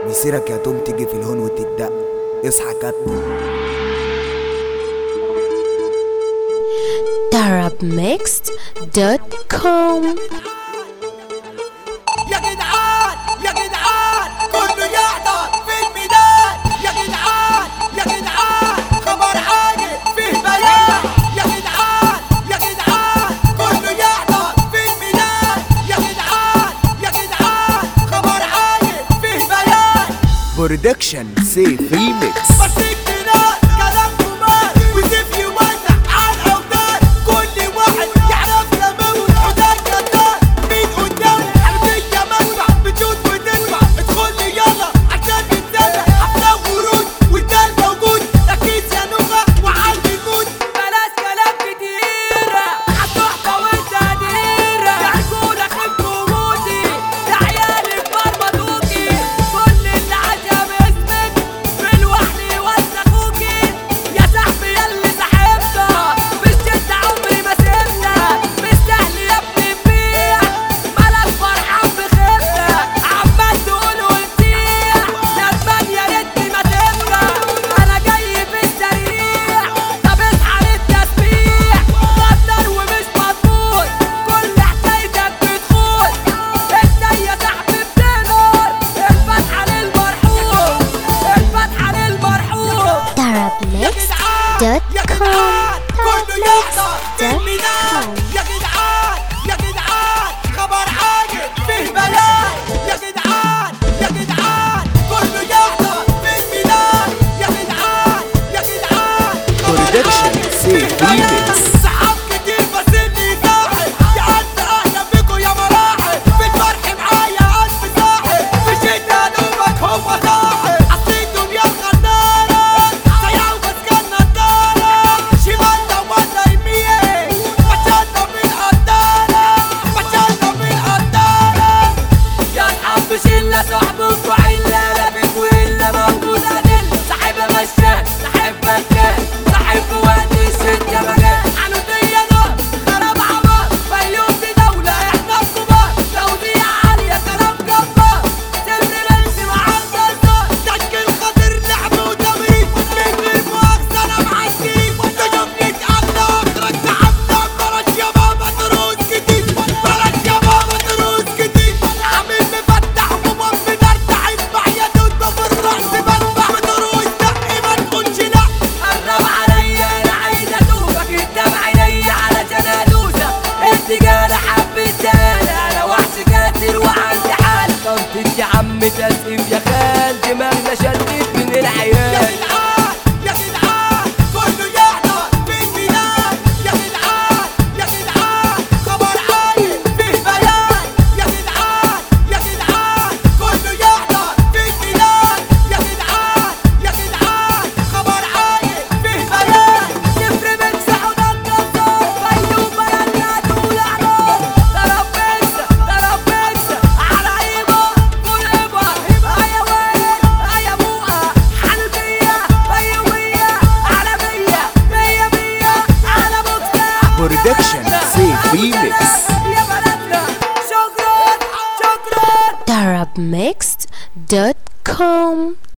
مسيرك يا توم تيجي في الهون وتدق اصحى كابتن darabmixed.com يا جدعان يا جدعان كله يحضر في الميدان يا جدعان يا جدعان خبر عاجل فيه بيان يا جدعان يا جدعان كله يحضر في الميدان يا جدعان يا جدعان خبر عاجل فيه بيان برودكشن سيف ريميكس بس اجتناء كلام كمان وسيف يوزع على الاوتار كل واحد يعرف يموت حداد كتار مين قدام حربية مدفع بتشوت وتدفع ادخل لي يلا عشان نتسلى حفلة وورود والدال موجود اكيد يا نوخة وعالي الموت بلاش كلام كتيرة هتحفة وانت هديرة يحكولك الكومودي يا عيال كبار مدوكي كل اللي عاشها باسمك في الوحل يوسخوكي يا صاحبي ياللي صاحبنا بالشدة عمري ما سيبنا مش سهل يا ابني نبيع مالك فرحان بخيبنا عمال تقول وتبيع ندمان يا ريتني ما تبقى انا جاي في السريع طب اصحى للتسبيح غدر ومش مضمون كل حكايتك بتخون انت يا صاحبي بتنور الفتحة للمرحوم الفتحة للمرحوم يا جدعان يا جدعان خبر عاجل فيه بلاء يا جدعان يا جدعان كله يحضر في الميدان يا جدعان يا جدعان برودكشن سيف ريميكس صحاب كتير بس اللي صاحب يا ألف أهلا بكوا يا مراحل بالفرح معايا ألف صاحب في شدة نومك هو صاحب أصيتهم يا خنانة سياح ومسكن نضارة شمالنا ولا يمين بشرنا من قدارة بشرنا من قدارة يا صحاب شلة صاحبك وعلة لابك وإلا موجود أدل صاحب مشاه صاحب مكان صاحب في وقت الشدة مجال عنودية نار خراب عمار فيوم دي دولة احنا الكبار توزيع عالية كلام جبار سر لبس مع الجزار تشكيل خطر لعب وتمرين من غير مؤاخذة أنا معدي تشوفني تأخذ أخرج تعبنا بلاش يا بابا دروس كتير بلاش يا بابا دروس كتير عامل مفتح ومم مرتاح اسمع يا دود في الرأس بنبع دروس دقي ما تقولش لا قرب عليا انا عايز اشوفك قدام عينيا علشان ادوسك انت جانا حبيتاني انا وحش كاتر وعندي حال طنطت يا عم تسقيم يا خال دماغنا شدت من العيال يا جدعان يا جدعان كله يحضر في الميلاد يا جدعان يا جدعان خبر عايل فيه بيان يا جدعان يا جدعان كله يحضر في الميلاد يا جدعان يا جدعان خبر عايل فيه بيان نفر من سحونا الجزار فيوم بلدنا تقول احنا ضرب بيكسا ضرب بيكسا على عيبه كل عيبه يا ويل يا بوقه حلبيه بيوميه عالميه مية مية على مفتاح برودكشن سيف ريميكس يا بلدنا شكرا شكرا darabmixed.com